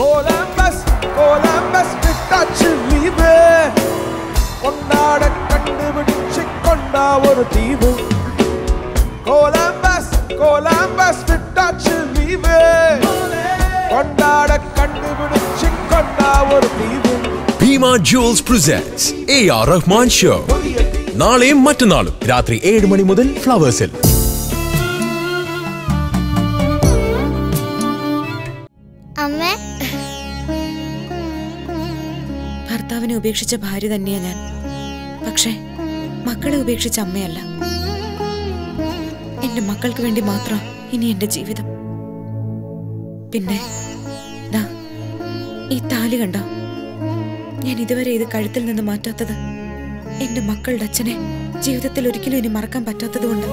കോലംബസ് കോലംബസ് വിട്ടാച്ചു leave കൊണ്ടാട കണ്ടുപിടിച്ച് കൊണ്ടാ ഒരു ദ്വീപ് കോലംബസ് കോലംബസ് വിട്ടാച്ചു ലീവ് കൊണ്ടാട കണ്ടുപിടിച്ച് കൊണ്ടാ ഒരു ദ്വീപ് Bhima jewels presents A R Rahman show നാളെയും മറ്റന്നാളും രാത്രി ഏഴ് മണി മുതൽ ഫ്ലവേഴ്സിൽ അമ്മ ഭർത്താവിനെ ഉപേക്ഷിച്ച ഭാര്യ തന്നെയാ ഞാൻ പക്ഷേ മക്കളെ ഉപേക്ഷിച്ച അമ്മയല്ല എന്റെ മക്കൾക്ക് വേണ്ടി മാത്രം ഇനി എന്റെ ജീവിതം പിന്നെ ദാ ഈ താലി കണ്ടോ ഞാൻ ഇതുവരെ ഇത് കഴുത്തിൽ നിന്ന് മാറ്റാത്തത് എന്റെ മക്കളുടെ അച്ഛനെ ജീവിതത്തിൽ ഒരിക്കലും ഇനി മറക്കാൻ പറ്റാത്തത് കൊണ്ട്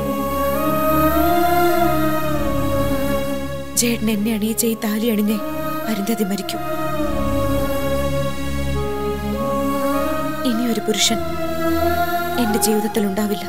ചേട്ടൻ എന്നെ അണിയിച്ച ഈ താലി അണിഞ്ഞേ അരുന്ധതി മരിക്കും ഇനി ഒരു പുരുഷൻ എന്റെ ജീവിതത്തിൽ ഉണ്ടാവില്ല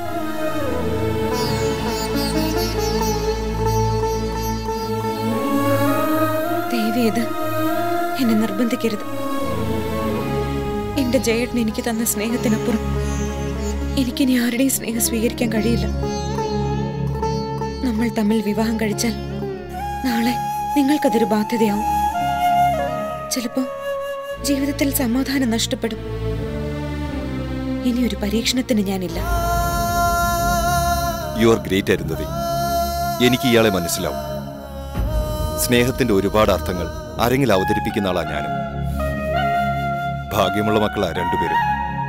ദേവിയത് എന്നെ നിർബന്ധിക്കരുത് എന്റെ ജയേട്ടൻ എനിക്ക് തന്ന സ്നേഹത്തിനപ്പുറം എനിക്കിനി ആരുടെയും സ്നേഹം സ്വീകരിക്കാൻ കഴിയില്ല നമ്മൾ തമ്മിൽ വിവാഹം കഴിച്ചാൽ നാളെ നിങ്ങൾക്കതൊരു ബാധ്യതയാവും ചിലപ്പോ ജീവിതത്തിൽ സമാധാനം നഷ്ടപ്പെടും ഇനി ഒരു പരീക്ഷണത്തിന് ഞാനില്ല യു ആർ ഗ്രേറ്റ് അരുന്ധതി എനിക്ക് ഇയാളെ മനസ്സിലാവും സ്നേഹത്തിന്റെ ഒരുപാട് അർത്ഥങ്ങൾ ആരെങ്കിലും അവതരിപ്പിക്കുന്ന ആളാ ഞാനും ഭാഗ്യമുള്ള മക്കളാ രണ്ടുപേരും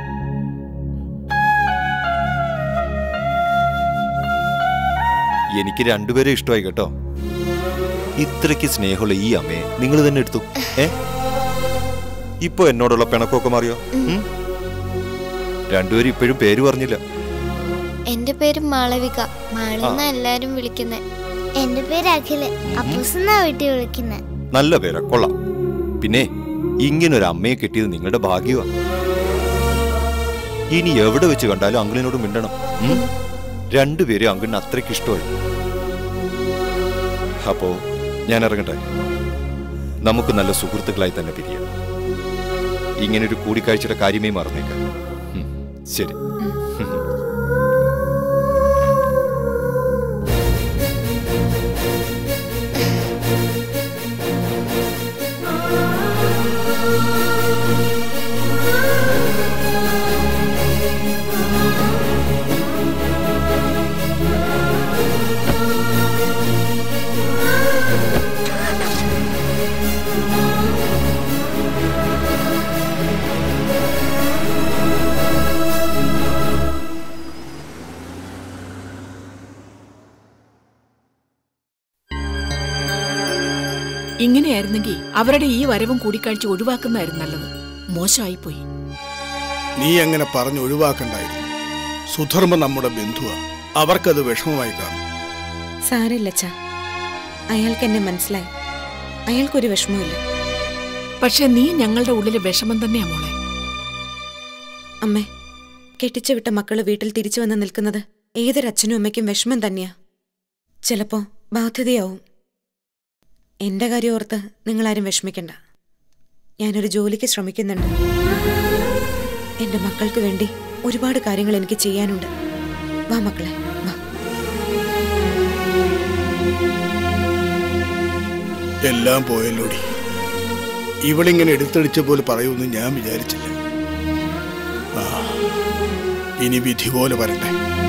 എനിക്ക് രണ്ടുപേരെ ഇഷ്ടമായി കേട്ടോ ഇത്രയ്ക്ക് സ്നേഹമുള്ള ഈ അമ്മയെ നിങ്ങൾ തന്നെ എടുത്തു ഏ ഇപ്പൊ എന്നോടുള്ള പിണക്കമൊക്കെ മാറിയോ ഉം? രണ്ടുപേരും ഇപ്പോഴും പേര് പറഞ്ഞില്ല എന്റെ പേര് മാളവിക മാളെന്ന എല്ലാരും വിളിക്കുന്നെ എന്റെ പേര് അഖില് അപ്പൂസെന്നാ വീട്ടിൽ വിളിക്കുന്നെ നല്ല പേരാ കൊള്ളാം പിന്നെ ഇങ്ങനൊരു അമ്മയെ കിട്ടിയത് നിങ്ങളുടെ ഭാഗ്യമാ ഇനി എവിടെ വെച്ച് കണ്ടാലും അങ്കിളിനോട് മിണ്ടണം ഉം? രണ്ടുപേരും അങ്കിളിന് അത്രയ്ക്ക് ഇഷ്ടമായി അപ്പോ ഞാൻ ഇറങ്ങട്ടെ നമുക്ക് നല്ല സുഹൃത്തുക്കളായി തന്നെ പിരിയാം ഇങ്ങനൊരു കൂടിക്കാഴ്ചയുടെ കാര്യമേ മറന്നേക്കാം ഉം, ശരി ഇങ്ങനെയായിരുന്നെങ്കിൽ അവരുടെ ഈ വരവും കൂടിക്കാഴ്ച ഒഴിവാക്കുന്നതായിരുന്നു നല്ലത് മോശമായിപ്പോയി നീ അങ്ങനെ പറഞ്ഞ് ഒഴിവാക്കണ്ടായിരുന്നു സുധർമ്മ നമ്മുടെ ബന്ധുവാ അവർക്കത് വിഷമമായി കാണും സാരമില്ലച്ച അയാൾക്ക് എന്നെ മനസ്സിലായി അയാൾക്കൊരു വിഷമമില്ല പക്ഷെ നീ ഞങ്ങളുടെ ഉള്ളിലെ വിഷമം തന്നെയാ മോളെ അമ്മേ കെട്ടിച്ചു വിട്ട മക്കള് വീട്ടിൽ തിരിച്ചു വന്ന് നിൽക്കുന്നത് ഏതൊരച്ഛനും അമ്മയ്ക്കും വിഷമം തന്നെയാ ചിലപ്പോ ബാധ്യതയാവും എന്റെ കാര്യം ഓർത്ത് നിങ്ങളാരും വിഷമിക്കണ്ട ഞാനൊരു ജോലിക്ക് ശ്രമിക്കുന്നുണ്ട് എന്റെ മക്കൾക്ക് വേണ്ടി ഒരുപാട് കാര്യങ്ങൾ എനിക്ക് ചെയ്യാനുണ്ട് വാ മക്കളെ വാ എല്ലാം പോയല്ലോടി ഇവളിങ്ങനെ എടുത്തടിച്ച പോലെ പറയുമെന്ന് ഞാൻ വിചാരിച്ചില്ല ആ ഇനി വിധി പോലെ വരട്ടെ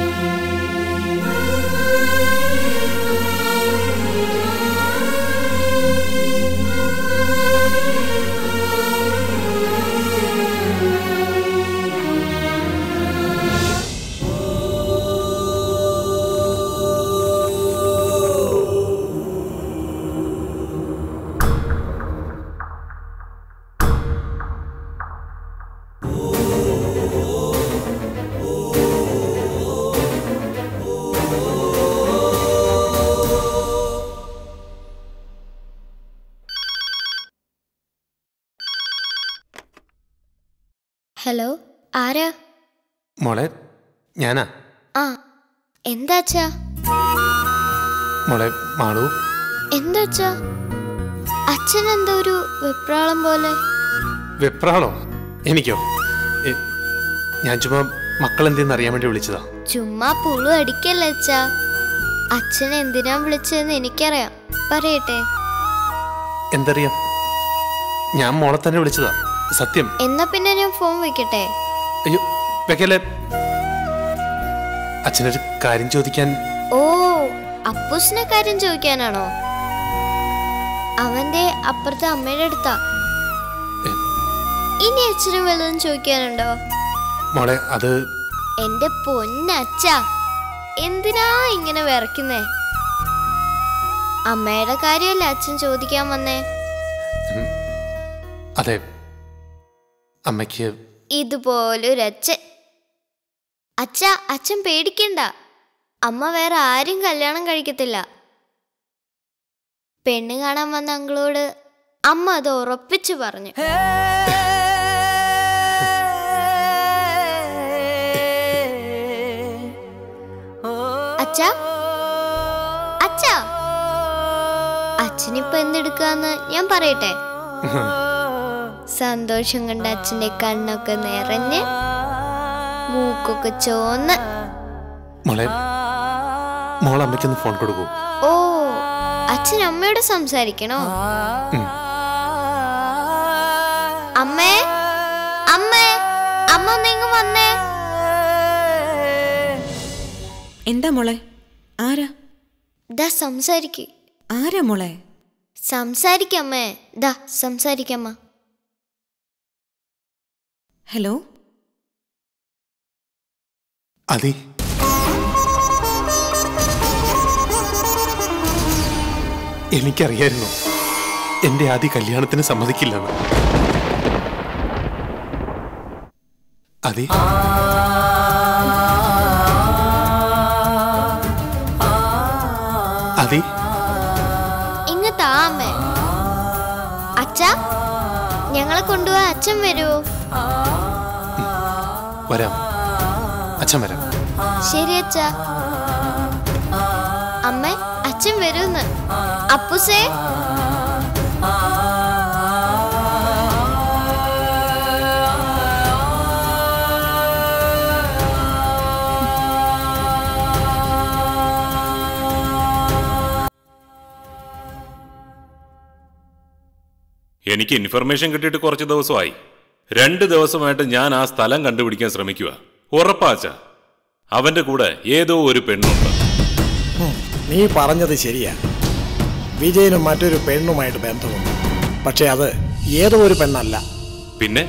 ഹലോ ആരാ മോളെ ഞാനാ ആ എന്താച്ചാ മോളെ മാളു എന്താച്ചാ അച്ഛൻ എന്തോ ഒരു വെപ്രാളം പോലെ വെപ്രാണോ എനിക്കോ എ, ഞാൻ ചുമ്മാ മക്കൾ എന്തെന്ന് അറിയാൻ വേണ്ടി വിളിച്ചതാ ചുമ്മാ പുളു അടിക്കല്ല അച്ഛാ അച്ഛൻ എന്തിനാ വിളിച്ചതെന്ന് എനിക്കറിയാം പറയട്ടെ എന്തറിയാം ഞാൻ മോളെ തന്നെ വിളിച്ചതാ സത്യം എന്നാ പിന്നെ ഞാൻ ഫോൺ വെക്കട്ടെ അയ്യോ വെക്കല്ലേ അച്ഛനൊരു കാര്യം ചോദിക്കാൻ ഓ അപ്പൂസിനെ കാര്യം ചോദിക്കാനാണോ അവന്റെ അപ്പുറത്തെ അമ്മയുടെ അടുത്താ എ, ഇനി അച്ഛന് വല്ലതും ചോദിക്കാനുണ്ടോ മോളെ അത് എന്റെ പൊന്നച്ഛ എന്തിനാ ഇങ്ങനെ വിറയ്ക്കുന്നേ അമ്മയുടെ കാര്യമല്ലേ അച്ഛൻ ചോദിക്കാൻ വന്നേ അതെ അമ്മയ്ക്ക് ഇതുപോലൊരു അച്ഛൻ അച്ഛ അച്ഛൻ പേടിക്കണ്ട അമ്മ വേറെ ആരും കല്യാണം കഴിക്കത്തില്ല പെണ്ണ് കാണാൻ വന്ന അങ്കിളോട് അമ്മ അത് ഉറപ്പിച്ചു പറഞ്ഞു അച്ഛ അച്ഛ അച്ഛനിപ്പോ എന്തെടുക്കാന്ന് ഞാൻ പറയട്ടെ സന്തോഷം കണ്ട അച്ഛന്റെ കണ്ണൊക്കെ നിറഞ്ഞ് മൂക്കൊക്കെ ചോന്ന് മോളെ മോൾ അമ്മയ്ക്കൊന്ന് ഫോൺ കൊടുക്കൂ ഓ അച്ഛൻ അമ്മയോട് സംസാരിക്കണോ ഉം. അമ്മേ അമ്മേ അമ്മ നിങ്ങൾ വന്നേ എന്താ മോളെ ആരാ ദാ സംസാരിക്ക് ആരാ മോളെ സംസാരിക്കമ്മേ ദാ സംസാരിക്കമ്മ ഹലോ അതി എനിക്കറിയായിരുന്നു എന്റെ ആദ്യ കല്യാണത്തിന് സമ്മതിക്കില്ലെന്ന് അതെ അതെ ഇങ്ങ് താ അമ്മേ അച്ഛാ ഞങ്ങളെ കൊണ്ടുപോവാ അച്ഛൻ വരുമോ വരാം അച്ഛൻ വരാം ശരി അച്ഛാ അമ്മ അച്ഛൻ വരുമെന്ന് അപ്പുസേ എനിക്ക് ഇൻഫർമേഷൻ കിട്ടിയിട്ട് കുറച്ച് ദിവസമായി രണ്ട് ദിവസമായിട്ട് ഞാൻ ആ സ്ഥലം കണ്ടുപിടിക്കാൻ ശ്രമിക്കുക ഉറപ്പാച്ച അവന്റെ കൂടെ ഏതോ ഒരു പെണ്ണുണ്ട് നീ പറഞ്ഞത് ശരിയാ വിജയനും മറ്റൊരു പെണ്ണുമായിട്ട് ബന്ധമുണ്ട് പക്ഷെ അത് ഏതോ ഒരു പെണ്ണല്ല പിന്നെ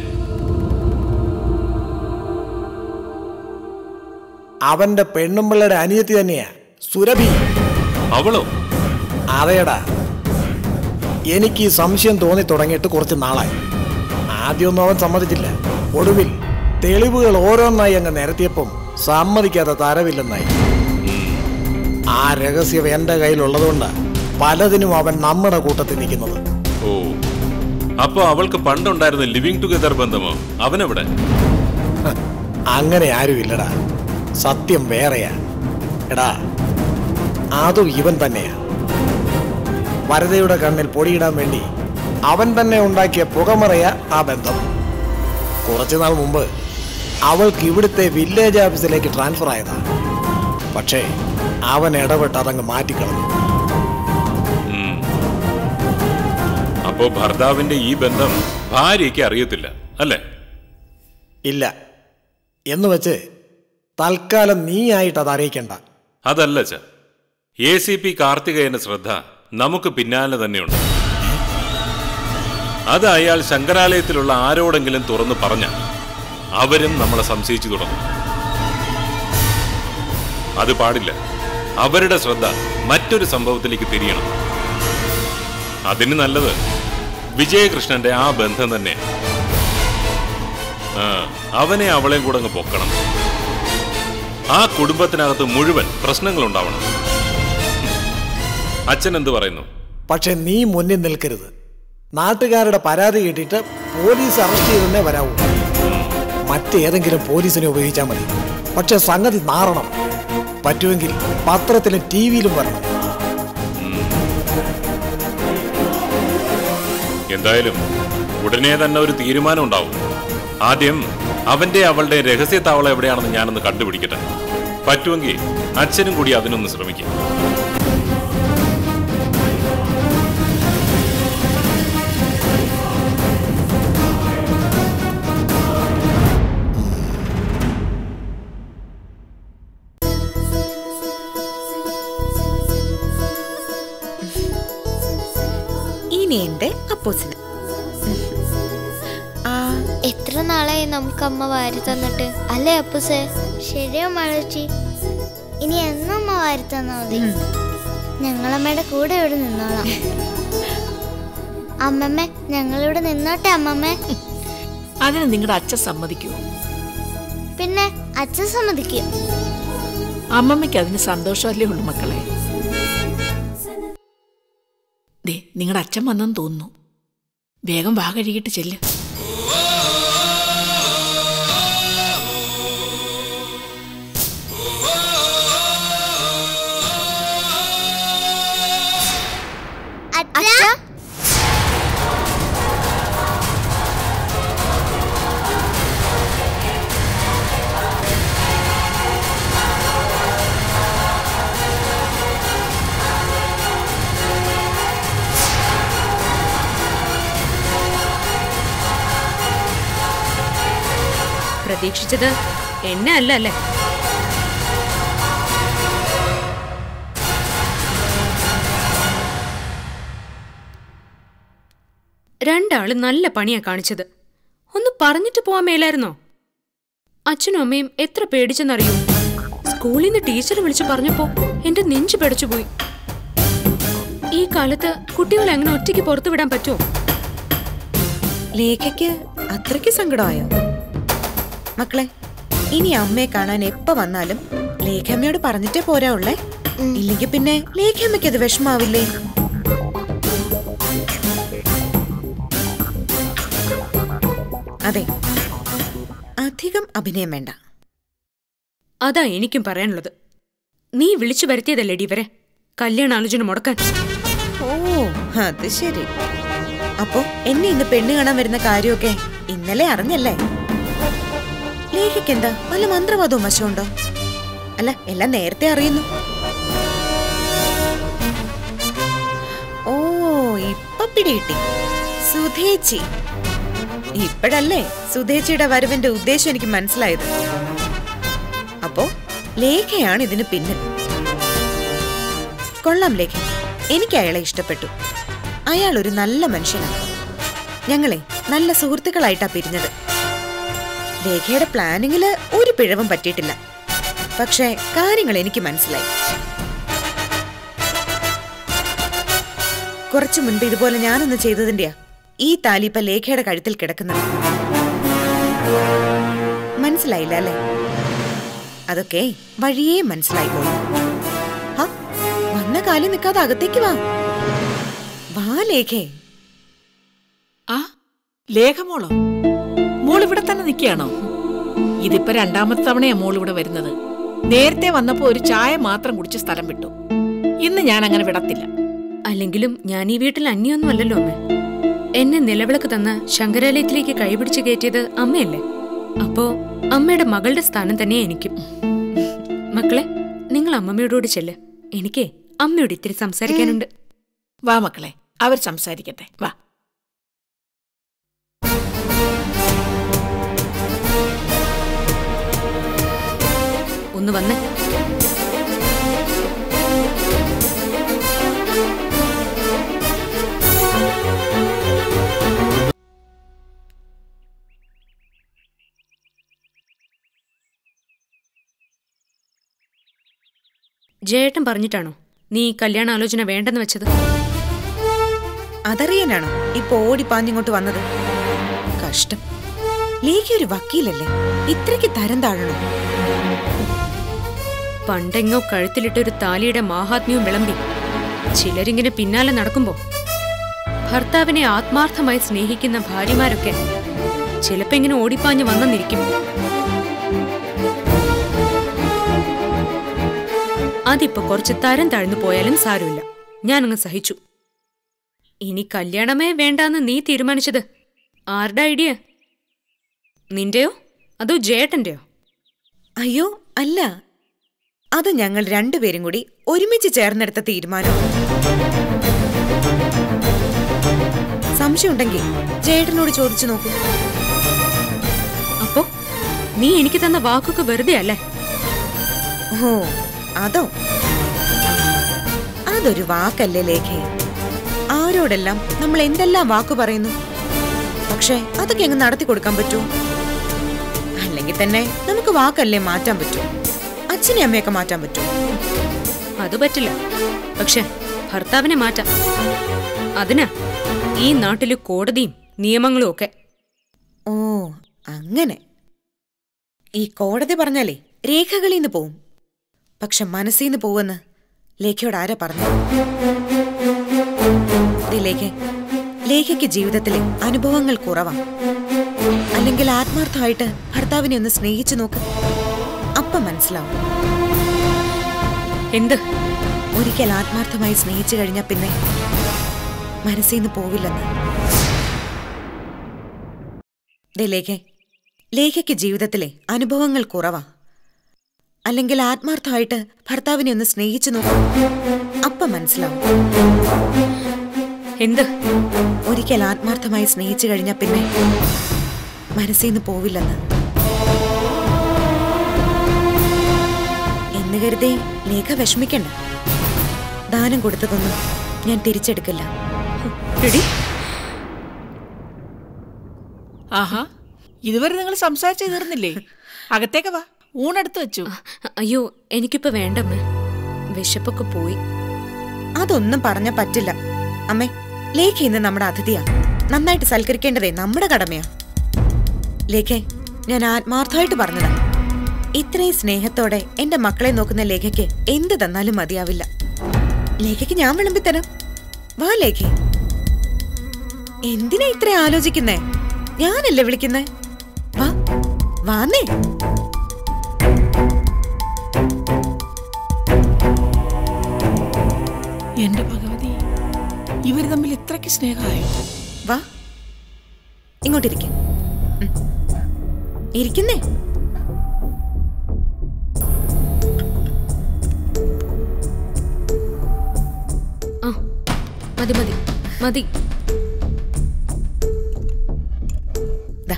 അവന്റെ പെണ്ണുമ്പിള്ളയുടെ അനിയത്തി തന്നെയാ സുരഭി അവളോ അതേടാ എനിക്ക് ഈ സംശയം തോന്നി തുടങ്ങിയിട്ട് കുറച്ച് നാളായി ആദ്യമൊന്നും അവൻ സമ്മതിച്ചില്ല ഒടുവിൽ തെളിവുകൾ ഓരോന്നായി അങ്ങ് നിരത്തിയപ്പം സമ്മതിക്കാതെ തരവില്ലെന്നായി ആ രഹസ്യം എന്റെ കയ്യിലുള്ളതുകൊണ്ട് പലതിനും അവൻ നമ്മുടെ കൂട്ടത്തിൽ നിൽക്കുന്നത് ഓ അപ്പൊ അവൾക്ക് പണ്ടുണ്ടായിരുന്ന ലിവിങ് ടുഗദർ ബന്ധമോ അവനെവിടെ അങ്ങനെ ആരുമില്ലടാ സത്യം വേറെയാ എടാ അതും ഇവൻ തന്നെയാ വരതയുടെ കണ്ണിൽ പൊടിയിടാൻ വേണ്ടി അവൻ തന്നെ ഉണ്ടാക്കിയ പുകമറയ ആ ബന്ധം കുറച്ചു നാൾ മുമ്പ് അവൾക്ക് ഇവിടുത്തെ വില്ലേജ് ഓഫീസിലേക്ക് ട്രാൻസ്ഫർ ആയതാ പക്ഷേ അവൻ ഇടപെട്ട് അതങ്ങ് മാറ്റിക്കളഞ്ഞു ഉം. അപ്പോ ഭർത്താവിന്റെ ഈ ബന്ധം ഭാര്യയ്ക്ക് അറിയത്തില്ല അല്ലേ ഇല്ല എന്ന് വെച്ച് തൽക്കാലം നീ ആയിട്ട് അത് അറിയിക്കണ്ട അതല്ല ച എ സി പി കാർത്തികേയന്റെ ശ്രദ്ധ നമുക്ക് പിന്നാലെ തന്നെയുണ്ട് അത് അയാൾ ശങ്കരാലയത്തിലുള്ള ആരോടെങ്കിലും തുറന്നു പറഞ്ഞ അവരും നമ്മളെ സംശയിച്ചു തുടങ്ങും അത് പാടില്ല അവരുടെ ശ്രദ്ധ മറ്റൊരു സംഭവത്തിലേക്ക് തിരിയണം അതിന് നല്ലത് വിജയകൃഷ്ണന്റെ ആ ബന്ധം തന്നെ ആ അവനെ അവളെയും കൂടെ അങ്ങ് പൊക്കണം ആ കുടുംബത്തിനകത്ത് മുഴുവൻ പ്രശ്നങ്ങൾ ഉണ്ടാവണം അച്ഛൻ എന്ത് പറയുന്നു പക്ഷെ നീ മുന്നിൽ നിൽക്കരുത് നാട്ടുകാരുടെ പരാതി കേട്ടിട്ട് പോലീസ് അറസ്റ്റ് ചെയ്തെന്നേ വരാവൂ മറ്റേതെങ്കിലും പോലീസിനെ ഉപയോഗിച്ചാൽ മതി പക്ഷെ സംഗതി നാറണം പറ്റുമെങ്കിൽ പത്രത്തിലും ടി വിയിലും വരണം എന്തായാലും ഉടനെ തന്നെ ഒരു തീരുമാനം ഉണ്ടാവും ആദ്യം അവന്റെ അവളുടെ രഹസ്യ താവളം എവിടെയാണെന്ന് ഞാനൊന്ന് കണ്ടുപിടിക്കട്ടെ പറ്റുമെങ്കിൽ അച്ഛനും കൂടി അതിനൊന്ന് ശ്രമിക്കും ഇനി എന്റെ അപ്പോസിന് ആ എത്ര നാളായി നമുക്ക് അമ്മ വാരി തന്നിട്ട് അല്ലേ അപ്പുസേ ശരിയോ മഴച്ചി ഇനി എന്നും അമ്മ വാരി തന്നാ മതി ഞങ്ങളമ്മയുടെ കൂടെ ഇവിടെ നിന്നോളാം അമ്മമ്മ ഞങ്ങളിവിടെ നിന്നോട്ടെ അമ്മമ്മ അതിന് നിങ്ങളുടെ അച്ഛൻ സമ്മതിക്കുമോ പിന്നെ അച്ഛൻ സമ്മതിക്കും അമ്മമ്മയ്ക്ക് അതിന് സന്തോഷമല്ലേ ഉള്ളൂ മക്കളെ ദേ നിങ്ങളുടെ അച്ഛൻ വന്നെന്ന് തോന്നുന്നു വേഗം വാ കഴുകിയിട്ട് ചെല്ല് അച്ഛാ പ്രതീക്ഷിച്ചത് എന്നെ അല്ല അല്ലേ രണ്ടാളും നല്ല പണിയാ കാണിച്ചത് ഒന്ന് പറഞ്ഞിട്ട് പോവാൻ മേലായിരുന്നോ അച്ഛനും അമ്മയും എത്ര പേടിച്ചെന്നറിയൂ സ്കൂളിൽ നിന്ന് ടീച്ചർ വിളിച്ചു പറഞ്ഞപ്പോ എന്റെ നെഞ്ചു പേടിച്ചുപോയി ഈ കാലത്ത് കുട്ടികളെ അങ്ങനെ ഒറ്റയ്ക്ക് പുറത്തു വിടാൻ പറ്റുമോ ലേഖയ്ക്ക് അത്രയ്ക്ക് സങ്കടമായോ മക്കളെ ഇനി അമ്മയെ കാണാൻ എപ്പ വന്നാലും ലേഖമ്മയോട് പറഞ്ഞിട്ടേ പോരാ ഉള്ളേ ഇല്ലെങ്കിൽ പിന്നെ ലേഖമ്മയ്ക്ക് അത് വിഷമാവില്ലേ അതെ അധികം അഭിനയം വേണ്ട അതാ എനിക്കും പറയാനുള്ളത് നീ വിളിച്ചു വരുത്തിയതല്ലേടി ഇവരെ കല്യാണാലോചന മുടക്കാൻ ഓ അത് ശരി അപ്പോ എന്നെ ഇന്ന് പെണ്ണ് കാണാൻ വരുന്ന കാര്യമൊക്കെ ഇന്നലെ അറിഞ്ഞല്ലേ ലേഖയ്ക്ക് എന്താ വല്ല മന്ത്രവാദവും വശമുണ്ടോ അല്ല എല്ലാം നേരത്തെ അറിയുന്നു ഓ ഇപ്പൊ പിടികിട്ടി സുധേച്ചി ഇപ്പോഴല്ലേ സുധേച്ചിയുടെ വരവിന്റെ ഉദ്ദേശം എനിക്ക് മനസ്സിലായത് അപ്പോ ലേഖയാണ് ഇതിന് പിന്നിൽ കൊള്ളാം ലേഖ എനിക്ക് അയാളെ ഇഷ്ടപ്പെട്ടു അയാൾ ഒരു നല്ല മനുഷ്യനാണ് ഞങ്ങളെ നല്ല സുഹൃത്തുക്കളായിട്ടാ പിരിഞ്ഞത് രേഖയുടെ പ്ലാനിങ്ങില് ഒരു പിഴവും പറ്റിയിട്ടില്ല പക്ഷേ കാര്യങ്ങൾ എനിക്ക് മനസ്സിലായി കുറച്ചു മുൻപ് ഇതുപോലെ ഞാനൊന്ന് ചെയ്തതിന്റെയാ ഈ താലി ഇപ്പൊ ലേഖയുടെ കഴുത്തിൽ കിടക്കുന്നത് മനസ്സിലായില്ല അല്ലേ അതൊക്കെ വഴിയേ മനസ്സിലായി പോകും ഹ, വന്ന കാലി നിൽക്കാതെ അകത്തേക്ക് വാ വാ ലേഖേ ആ ലേഖമോളോ മോൾ ഇവിടെ തന്നെ നിൽക്കുകയാണോ ഇതിപ്പോ രണ്ടാമത്തെ തവണയാ മോൾ ഇവിടെ വരുന്നത് നേരത്തെ വന്നപ്പോ ഒരു ചായ മാത്രം കുടിച്ച് സ്ഥലം വിട്ടു ഇന്ന് ഞാൻ അങ്ങനെ വിടത്തില്ല അല്ലെങ്കിലും ഞാൻ ഈ വീട്ടിൽ അന്യൊന്നും അല്ലല്ലോ അമ്മ എന്നെ നിലവിളക്ക് തന്ന ശങ്കരാലയത്തിലേക്ക് കൈപിടിച്ച് കയറ്റിയത് അമ്മയല്ലേ അപ്പോ അമ്മയുടെ മകളുടെ സ്ഥാനം തന്നെ എനിക്കും മക്കളെ നിങ്ങൾ അമ്മമ്മയോടുകൂടി ചെല്ല് എനിക്ക് അമ്മയോട് ഇത്തിരി സംസാരിക്കാനുണ്ട് വാ മക്കളെ അവർ സംസാരിക്കട്ടെ വാ ഒന്ന് വന്ന് ജയേട്ടൻ പറഞ്ഞിട്ടാണോ നീ കല്യാണാലോചന വേണ്ടെന്ന് വെച്ചത് അതറിയാനാണോ ഇപ്പൊ ഓടിപ്പാഞ്ഞിങ്ങോട്ട് വന്നത് കഷ്ടം ലേഖ ഒരു വക്കീലല്ലേ ഇത്രയ്ക്ക് തരം താഴണോ പണ്ടെങ്ങോ കഴുത്തിലിട്ടൊരു താലിയുടെ മാഹാത്മ്യവും വിളമ്പി ചിലരിങ്ങനെ പിന്നാലെ നടക്കുമ്പോ ഭർത്താവിനെ ആത്മാർത്ഥമായി സ്നേഹിക്കുന്ന ഭാര്യമാരൊക്കെ ചിലപ്പോ ഇങ്ങനെ ഓടിപ്പാഞ്ഞ് വന്നെന്നിരിക്കും അതിപ്പോ കുറച്ച് തരം താഴ്ന്നു പോയാലും സാരമില്ല ഞാനങ്ങ് സഹിച്ചു ഇനി കല്യാണമേ വേണ്ടാന്ന് നീ തീരുമാനിച്ചത് ആരുടെ ഐഡിയ നിന്റെയോ അതോ ജേട്ടന്റെയോ അയ്യോ അല്ല അത് ഞങ്ങൾ രണ്ടുപേരും കൂടി ഒരുമിച്ച് ചേർന്നെടുത്ത തീരുമാനം സംശയമുണ്ടെങ്കിൽ ജേട്ടനോട് ചോദിച്ചു നോക്കൂ അപ്പോ നീ എനിക്ക് തന്ന വാക്കൊക്കെ വെറുതെ അല്ലേ ഓ അതോ അതൊരു വാക്കല്ലേ ലേഖേ ആരോടെല്ലാം നമ്മൾ എന്തെല്ലാം വാക്കു പറയുന്നു പക്ഷേ അതൊക്കെ അങ്ങ് നടത്തി കൊടുക്കാൻ പറ്റുമോ അല്ലെങ്കിൽ തന്നെ നമുക്ക് വാക്കല്ലേ മാറ്റാൻ പറ്റൂ അച്ഛനെ അമ്മയൊക്കെ മാറ്റാൻ പറ്റുമോ അത് പറ്റില്ല പക്ഷെ ഭർത്താവിനെ മാറ്റാം അതിനാ ഈ നാട്ടില് കോടതിയും നിയമങ്ങളും ഒക്കെ ഓ അങ്ങനെ ഈ കോടതി പറഞ്ഞാലേ രേഖകളിൽ നിന്ന് പോവും പക്ഷെ മനസ്സിൽ നിന്ന് പോവെന്ന് ലേഖയോട് ആരാ പറഞ്ഞു ദേ ലേഖ ലേഖയ്ക്ക് ജീവിതത്തിലെ അനുഭവങ്ങൾ കുറവാ അല്ലെങ്കിൽ ആത്മാർത്ഥമായിട്ട് ഭർത്താവിനെ ഒന്ന് സ്നേഹിച്ചു നോക്ക് അപ്പം മനസ്സിലാവും എന്ത് ഒരിക്കൽ ആത്മാർത്ഥമായി സ്നേഹിച്ചു കഴിഞ്ഞാൽ പിന്നെ മനസ്സിൽ നിന്ന് പോവില്ലെന്ന് ദേ ലേഖ ലേഖയ്ക്ക് ജീവിതത്തിലെ അനുഭവങ്ങൾ കുറവാ അല്ലെങ്കിൽ ആത്മാർത്ഥമായിട്ട് ഭർത്താവിനെ ഒന്ന് സ്നേഹിച്ചു നോക്കും അപ്പം മനസ്സിലാവും എന്ത് ഒരിക്കൽ ആത്മാർത്ഥമായി സ്നേഹിച്ചു കഴിഞ്ഞാൽ പിന്നെ മനസ്സിൽ നിന്ന് പോവില്ലെന്ന് എന്ന് കരുതി ലേഖ വിഷമിക്കണ്ട ദാനം കൊടുത്തതൊന്നും ഞാൻ തിരിച്ചെടുക്കില്ല എടി ആഹാ ഇതുവരെ നിങ്ങൾ സംസാരിച്ചു തീർന്നില്ലേ അകത്തേക്ക് വാ ഊണെടുത്ത് വെച്ചു അയ്യോ എനിക്കിപ്പോ വേണ്ടമ്മേ വിശപ്പൊക്കെ പോയി അതൊന്നും പറഞ്ഞ പറ്റില്ല അമ്മേ ലേഖ ഇന്ന് നമ്മുടെ അതിഥിയാ നന്നായിട്ട് സൽക്കരിക്കേണ്ടതേ നമ്മുടെ കടമയാ ലേഖേ ഞാൻ ആത്മാർത്ഥമായിട്ട് പറഞ്ഞതാ ഇത്രയും സ്നേഹത്തോടെ എന്റെ മക്കളെ നോക്കുന്ന ലേഖയ്ക്ക് എന്ത് തന്നാലും മതിയാവില്ല ലേഖയ്ക്ക് ഞാൻ വിളമ്പിത്തരാം വാ ലേഖേ എന്തിനാ ഇത്ര ആലോചിക്കുന്നേ ഞാനല്ലേ വിളിക്കുന്നേ വാ വാന്നേ എന്റെ ഭഗവതി ഇവർ തമ്മിൽ ഇത്രയ്ക്ക് സ്നേഹമായോ വാ ഇങ്ങോട്ടിരിക്കെ ഇരിക്കുന്നേ ആ മതി മതി മതി ദാ.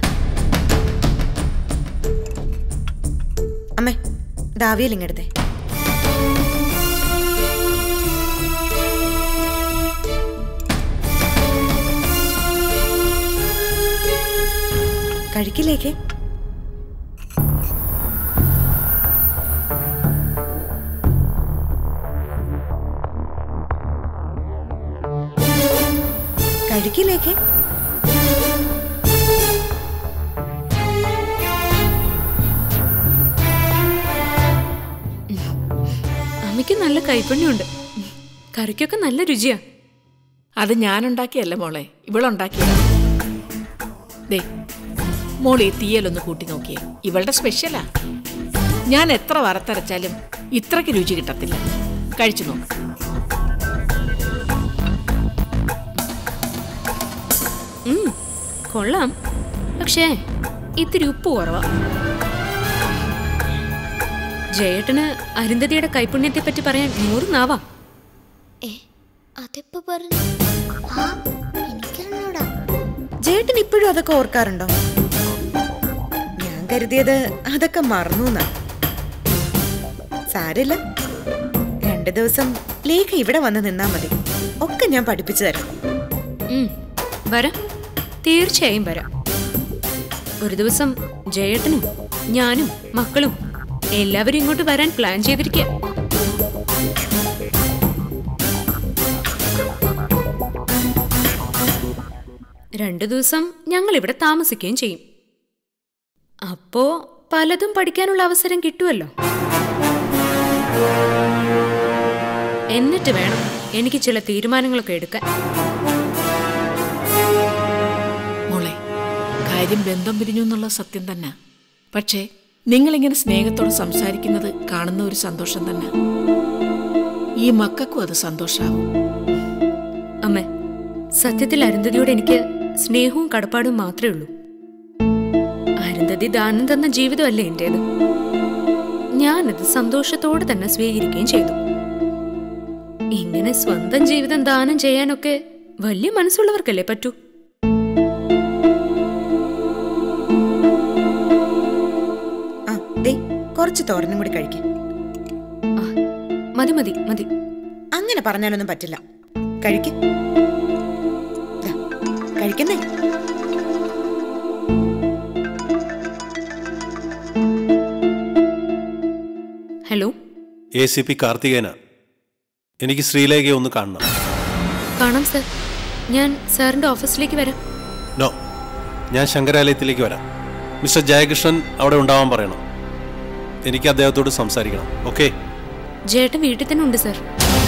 അമ്മേ ദാവിയൽ ഇങ്ങെടുത്തേ കഴിക്കില്ലേക്കേ കഴിക്കില്ലേക്കേ അമ്മയ്ക്ക് നല്ല കൈപ്പണ്യമുണ്ട് കറിക്കൊക്കെ നല്ല രുചിയാ അത് ഞാനുണ്ടാക്കിയല്ല മോളെ ഇവളുണ്ടാക്കിയതാ ദേ മോൾ ഈ തീയലൊന്ന് കൂട്ടി നോക്കിയേ ഇവളുടെ സ്പെഷ്യലാ ഞാൻ എത്ര വറുത്തരച്ചാലും ഇത്രയ്ക്ക് രുചി കിട്ടത്തില്ല കഴിച്ചു നോക്ക് ഉം, കൊള്ളാം പക്ഷേ ഇത്തിരി ഉപ്പ് കുറവാ ജയേട്ടന് അരുന്ധതിയുടെ കൈപുണ്യത്തെ പറ്റി പറയാൻ നൂറ് നാവാ ഏ അതിപ്പോ പറഞ്ഞു ആ എനിക്കറിഞ്ഞൂടാ ജേട്ടൻ ഇപ്പോഴും അതൊക്കെ ഓർക്കാറുണ്ടോ ഞാൻ കരുതിയത് അതൊക്കെ മറന്നു എന്നാ സാരില്ല രണ്ടു ദിവസം ലേഖ ഇവിടെ വന്ന് നിന്നാ മതി ഒക്കെ ഞാൻ പഠിപ്പിച്ചു തരാം ഉം, വരാം തീർച്ചയായും വരാം ഒരു ദിവസം ജയേട്ടനും ഞാനും മക്കളും എല്ലാവരും ഇങ്ങോട്ട് വരാൻ പ്ലാൻ ചെയ്തിരിക്കുക രണ്ടു ദിവസം ഞങ്ങൾ ഇവിടെ താമസിക്കുകയും ചെയ്യും അപ്പോ പലതും പഠിക്കാനുള്ള അവസരം കിട്ടുമല്ലോ എന്നിട്ട് വേണം എനിക്ക് ചില തീരുമാനങ്ങളൊക്കെ എടുക്കാൻ മോളെ കാര്യം ബന്ധം പിരിഞ്ഞു എന്നുള്ള സത്യം തന്നെ പക്ഷേ നിങ്ങളിങ്ങനെ സ്നേഹത്തോടെ സംസാരിക്കുന്നത് കാണുന്ന ഒരു സന്തോഷം തന്നെ ഈ മക്കൾക്കും അത് സന്തോഷാവും അമ്മേ സത്യത്തിൽ അരുന്ധതിയോട് എനിക്ക് സ്നേഹവും കടപ്പാടും മാത്രമേ ഉള്ളൂ അരുന്ധതി ദാനം തന്ന ജീവിതമല്ലേ എന്റേത് ഞാനത് സന്തോഷത്തോടെ തന്നെ സ്വീകരിക്കുകയും ചെയ്തു ഇങ്ങനെ സ്വന്തം ജീവിതം ദാനം ചെയ്യാനൊക്കെ വലിയ മനസ്സുള്ളവർക്കല്ലേ പറ്റൂ ആ ദേ കുറച്ച് തോരനും കൂടി കഴിക്കും മതി മതി മതി അങ്ങനെ പറഞ്ഞാലൊന്നും പറ്റില്ല കഴിക്ക് ദാ, കഴിക്കുന്നേ ഹലോ എ സി പി കാർത്തികേന എനിക്ക് ശ്രീലേഖയെ ഒന്ന് കാണണം കാണാം സർ ഞാൻ സാറിന്റെ ഓഫീസിലേക്ക് വരാം നോ ഞാൻ ശങ്കരാലയത്തിലേക്ക് വരാം മിസ്റ്റർ ജയകൃഷ്ണൻ അവിടെ ഉണ്ടാവാൻ പറയണം എനിക്ക് അദ്ദേഹത്തോട് സംസാരിക്കണം ഓക്കെ ജേട്ടൻ വീട്ടിൽ തന്നെ ഉണ്ട് സർ